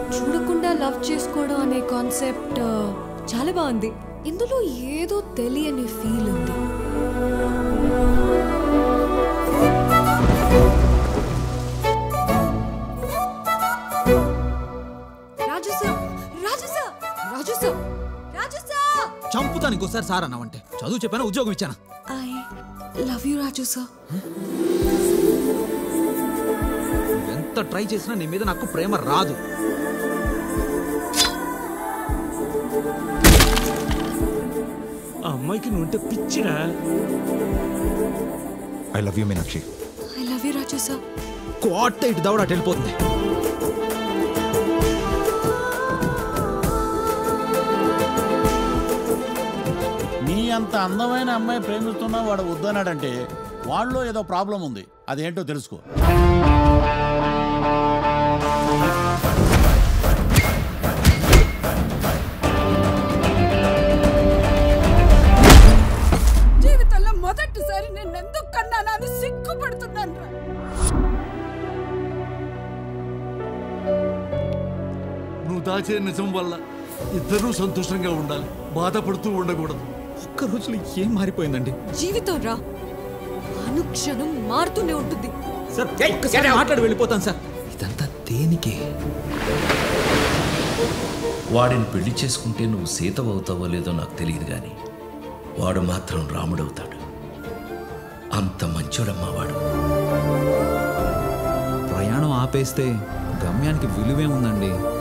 చూడకుండా లవ్ చేసుకోవడం అనే కాన్సెప్ట్ చాలా బాగుంది ఇందులో ఏదో తెలియని ఫీల్ ఉంది Raju sir Raju sir Raju sir Raju sir చంపుతాను ఇంకోసారి సార్ అన్నావంటే చదువు చెప్పాను ఉద్యోగం ఇచ్చాను I love you Raju sir ఎంత ట్రై చేసినా నీ మీద నాకు ప్రేమ రాదు ఆ అమ్మాయికి నువ్వుంటే పిచ్చిరా I love you Meenakshi I love you Raju sir కోట ఇటు దవడ అటు వెళ్ళిపోతుంది నీ అంత అందమైన అమ్మాయి ప్రేమిస్తున్నా వాడు వద్దన్నాడంటే వాళ్ళలో ఏదో ప్రాబ్లం ఉంది అదేంటో తెలుసుకో జీవితంలో మొదటిసారి నేను ఎందుకు కన్నానా అని సిగ్గుపడుతున్నాను రా నువ్వు దాచే నిజం వల్ల ఇద్దరూ సంతోషంగా ఉండాలి బాధపడుతూ ఉండకూడదు ఒక్క రోజులో ఏం మారిపోయిందండి జీవితం రా అనుక్షణం మారుతూనే ఉంటుంది సార్ ఒక్కసారి మాట్లాడి వెళ్ళిపోతాను సార్ ఇదంతా దేనికి వాడిని పెళ్లి చేసుకుంటే నువ్వు సీతవవుతావో లేదో నాకు తెలియదు కానీ వాడు మాత్రం రాముడవుతాడు అంత మంచోడమ్మా వాడు ప్రయాణం ఆపేస్తే గమ్యానికి విలువే ఉందండి